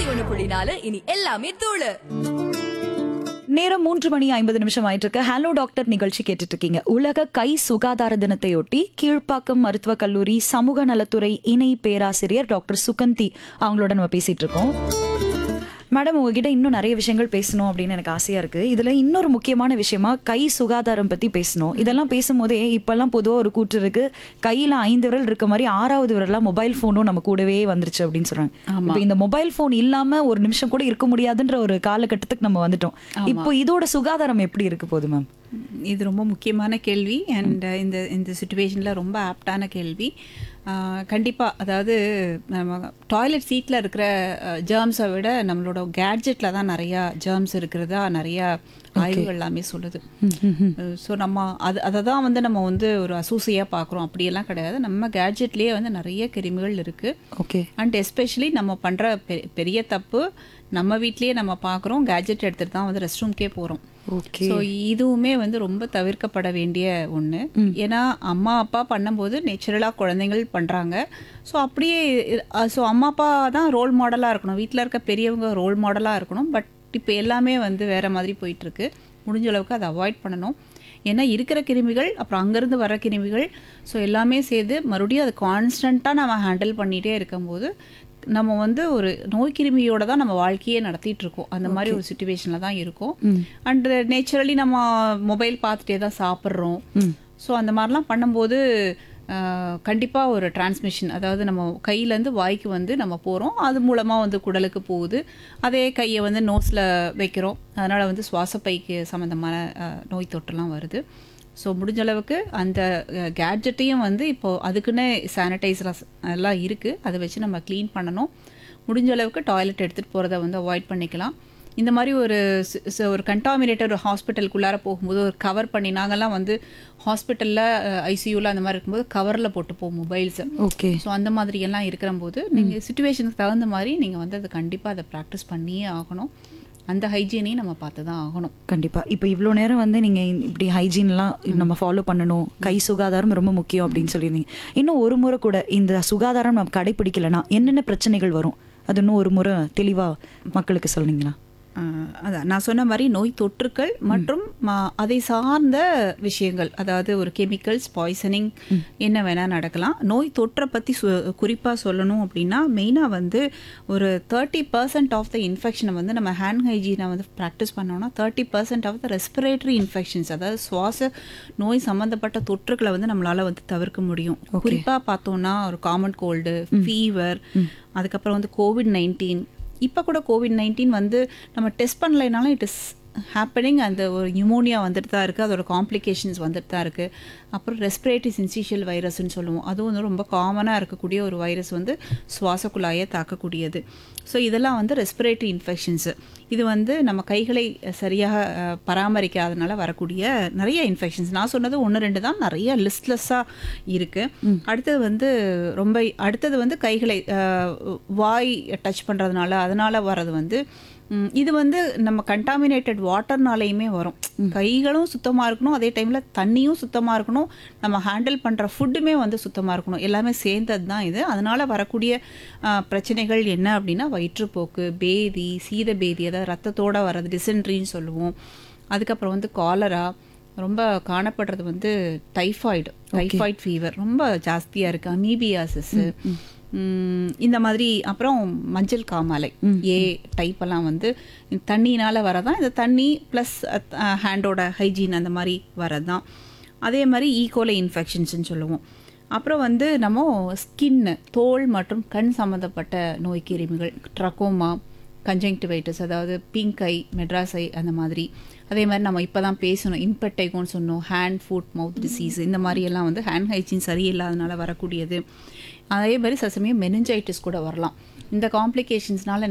ஒண்ணு புள்ளி நாலு இனி எல்லாமே தூளு நேரம் மூன்று மணி ஐம்பது நிமிஷம் ஆயிட்டு இருக்கு ஹலோ டாக்டர் நிகழ்ச்சி கேட்டுட்டு இருக்கீங்க உலக கை சுகாதார தினத்தையொட்டி கீழ்ப்பாக்கம் மருத்துவக் கல்லூரி சமூக நலத்துறை இணை பேராசிரியர் டாக்டர் சுகந்தி அவங்களோட நம்ம பேசிட்டு இருக்கோம் மேடம் உங்ககிட்ட இன்னும் நிறைய விஷயங்கள் பேசணும் அப்படின்னு எனக்கு ஆசையா இருக்கு இதுல இன்னொரு முக்கியமான விஷயமா கை சுகாதாரம் பத்தி பேசணும் இதெல்லாம் பேசும்போதே இப்பெல்லாம் பொதுவா ஒரு கூற்று இருக்கு கையில ஐந்து விரல் இருக்க மாதிரி ஆறாவது விரலா மொபைல் போனும் நம்ம கூடவே வந்துருச்சு அப்படின்னு சொல்றாங்க இப்போ இந்த மொபைல் போன் இல்லாம ஒரு நிமிஷம் கூட இருக்க முடியாதுன்ற ஒரு காலகட்டத்துக்கு நம்ம வந்துட்டோம் இப்போ இதோட சுகாதாரம் எப்படி இருக்கு போது மேம் இது ரொம்ப முக்கியமான கேள்வி அண்ட் இந்த இந்த சுச்சுவேஷனில் ரொம்ப ஆப்டான கேள்வி கண்டிப்பாக அதாவது நம்ம டாய்லெட் சீட்டில் இருக்கிற ஜேர்ம்ஸை விட நம்மளோட கேட்ஜெட்டில் தான் நிறையா ஜேர்ம்ஸ் இருக்கிறதா நிறையா ஆய்வுகள் எல்லாமே சொல்லுது ஸோ நம்ம அது அதை தான் வந்து நம்ம வந்து ஒரு அசூசியாக பார்க்குறோம் அப்படியெல்லாம் கிடையாது நம்ம கேட்ஜெட்லேயே வந்து நிறைய கிருமிகள் இருக்குது ஓகே அண்ட் எஸ்பெஷலி நம்ம பண்ணுற பெரிய தப்பு நம்ம வீட்லேயே நம்ம பார்க்குறோம் கேட்ஜெட் எடுத்துகிட்டு தான் வந்து ரெஸ்ட் ரூம்க்கே போகிறோம் ஓகே ஸோ இதுவுமே வந்து ரொம்ப தவிர்க்கப்பட வேண்டிய ஒன்று ஏன்னா அம்மா அப்பா பண்ணும்போது நேச்சுரலாக குழந்தைகள் பண்ணுறாங்க ஸோ அப்படியே ஸோ அம்மா அப்பா தான் ரோல் மாடலாக இருக்கணும் வீட்டில் இருக்க பெரியவங்க ரோல் மாடலாக இருக்கணும் பட் இப்போ எல்லாமே வந்து வேறு மாதிரி போயிட்டுருக்கு முடிஞ்ச அளவுக்கு அதை அவாய்ட் பண்ணணும் ஏன்னா இருக்கிற கிருமிகள் அப்புறம் அங்கேருந்து வர கிருமிகள் ஸோ எல்லாமே சேர்ந்து மறுபடியும் அது கான்ஸ்டண்ட்டாக நம்ம ஹேண்டில் பண்ணிகிட்டே இருக்கும்போது நம்ம வந்து ஒரு நோய் கிருமியோட தான் நம்ம வாழ்க்கையே நடத்திட்டு இருக்கோம் அந்த மாதிரி ஒரு சுச்சுவேஷனில் தான் இருக்கும் அண்ட் நேச்சுரலி நம்ம மொபைல் பார்த்துட்டே தான் சாப்பிட்றோம் ஸோ அந்த மாதிரிலாம் பண்ணும்போது கண்டிப்பாக ஒரு டிரான்ஸ்மிஷன் அதாவது நம்ம கையிலேருந்து வாய்க்கு வந்து நம்ம போகிறோம் அது மூலமாக வந்து குடலுக்கு போகுது அதே கையை வந்து நோஸில் வைக்கிறோம் அதனால் வந்து சுவாசப்பைக்கு சம்மந்தமான அஹ், நோய் தொற்றுலாம் வருது ஸோ முடிஞ்ச அளவுக்கு அந்த கேட்ஜெட்டையும் வந்து இப்போது அதுக்குன்னு சானிடைசர்ஸ் எல்லாம் இருக்குது அதை வச்சு நம்ம க்ளீன் பண்ணணும் முடிஞ்ச அளவுக்கு டாய்லெட் எடுத்துகிட்டு போகிறத வந்து அவாய்ட் பண்ணிக்கலாம் இந்த மாதிரி ஒரு சி- சி- ஒரு கண்டாமினேட்டர் ஒரு ஹாஸ்பிட்டலுக்குள்ளார போகும்போது ஒரு கவர் பண்ணி நாங்கள்லாம் வந்து ஹாஸ்பிட்டலில் ஐசியூவில் அந்த மாதிரி இருக்கும்போது கவரில் போட்டு போவோம் மொபைல்ஸை ஓகே ஸோ அந்த மாதிரி எல்லாம் இருக்கிற போது நீங்கள் சுச்சுவேஷனுக்கு தகுந்த மாதிரி நீங்கள் வந்து அதை கண்டிப்பாக அதை ப்ராக்டிஸ் பண்ணியே ஆகணும் அந்த ஹைஜீனையும் நம்ம பார்த்து தான் ஆகணும் கண்டிப்பா இப்போ இவ்வளோ நேரம் வந்து நீங்க இப்படி ஹைஜீன்லாம் நம்ம ஃபாலோ பண்ணணும் கை சுகாதாரம் ரொம்ப முக்கியம் அப்படின்னு சொல்லியிருந்தீங்க இன்னும் ஒரு முறை கூட இந்த சுகாதாரம் நம்ம கடைபிடிக்கலனா என்னென்ன பிரச்சனைகள் வரும் அது இன்னும் ஒரு முறை தெளிவா மக்களுக்கு சொல்றீங்களா ஆஹ் அதான் நான் சொன்ன மாதிரி நோய் தொற்றுக்கள் மற்றும் ம- அதை சார்ந்த விஷயங்கள் அதாவது ஒரு கெமிக்கல்ஸ் பாய்சனிங் என்ன வேணால் நடக்கலாம் நோய் தொற்றை பற்றி சு குறிப்பாக சொல்லணும் அப்படின்னா மெயினாக வந்து ஒரு தேர்ட்டி பர்சன்ட் ஆஃப் த இன்ஃபெக்ஷனை வந்து நம்ம ஹேண்ட் ஹைஜீனை வந்து ப்ராக்டிஸ் பண்ணோம்னா thirty percent of the respiratory infections அதாவது சுவாச நோய் சம்மந்தப்பட்ட தொற்றுக்களை வந்து நம்மளால் வந்து தவிர்க்க முடியும் குறிப்பாக பார்த்தோம்னா ஒரு காமன் கோல்டு ஃபீவர் அதுக்கப்புறம் வந்து கோவிட் நைன்டீன் இப்போ கூட கோவிட் நைன்டீன் வந்து நம்ம டெஸ்ட் பண்ணலைனாலும் இட் இஸ் ஹேப்பனிங் அந்த ஒரு நியூமோனியா வந்துட்டு தான் இருக்குது அதோட காம்ப்ளிகேஷன்ஸ் வந்துட்டு தான் இருக்குது அப்புறம் ரெஸ்பிரேட்டரி சின்சிஷியல் வைரஸ்னு சொல்லுவோம் அதுவும் வந்து ரொம்ப காமனாக இருக்கக்கூடிய ஒரு வைரஸ் வந்து சுவாச குழாயை தாக்கக்கூடியது ஸோ இதெல்லாம் வந்து ரெஸ்பிரேட்டரி இன்ஃபெக்ஷன்ஸு இது வந்து நம்ம கைகளை சரியாக அஹ், பராமரிக்காதனால வரக்கூடிய நிறைய இன்ஃபெக்ஷன்ஸ் நான் சொன்னது ஒன்று ரெண்டு தான் நிறைய லிஸ்ட்லெஸ்ஸாக இருக்குது அடுத்தது வந்து ரொம்ப அடுத்தது வந்து கைகளை அஹ், வாய் டச் பண்ணுறதுனால அதனால் வர்றது வந்து ம், இது வந்து நம்ம கண்டாமினேட்டட் வாட்டர்னாலையுமே வரும் கைகளும் சுத்தமாக இருக்கணும் அதே டைமில் தண்ணியும் சுத்தமாக இருக்கணும் நம்ம ஹேண்டில் பண்ணுற ஃபுட்டுமே வந்து சுத்தமாக இருக்கணும் எல்லாமே சேர்ந்தது தான் இது அதனால் வரக்கூடிய ஆ, பிரச்சனைகள் என்ன அப்படின்னா வயிற்றுப்போக்கு பேதி சீத பேதி அதாவது ரத்தத்தோட வர்றது டிசென்ட்ரின்னு சொல்லுவோம் அதுக்கப்புறம் வந்து காலரா ரொம்ப காணப்படுறது வந்து டைஃபாய்டு டைஃபாய்டு ஃபீவர் ரொம்ப ஜாஸ்தியாக இருக்குது அமீபியாசிஸு ம், இந்த மாதிரி அப்புறம் மஞ்சள் காமாலை ஏ டைப் எல்லாம் வந்து தண்ணியினால் வரதான் இந்த தண்ணி ப்ளஸ் ஹேண்டோட ஹைஜீன் அந்த மாதிரி வரதான் அதே மாதிரி ஈகோலை இன்ஃபெக்ஷன்ஸ்னு சொல்லுவோம் அப்புறம் வந்து நம்ம ஸ்கின்னு தோல் மற்றும் கண் சம்மந்தப்பட்ட நோய் கிருமிகள் ட்ரக்கோமா கன்ஜங்டிவைட்டிஸ் அதாவது பிங்க் ஐ மெட்ராஸ் ஐ அந்த மாதிரி அதே மாதிரி நம்ம இப்போ தான் பேசணும் இன்பெட்டைகோன்னு சொன்னோம் ஹேண்ட் ஃபுட் மவுத் டிசீஸ் இந்த மாதிரி எல்லாம் வந்து ஹேண்ட் ஹைஜீன் சரியில்லாதனால வரக்கூடியது அதே மாதிரி சில சமயம் மெனிஞ்சைட்டிஸ் கூட வரலாம் இந்த காம்ப்ளிகேஷன்ஸ்னால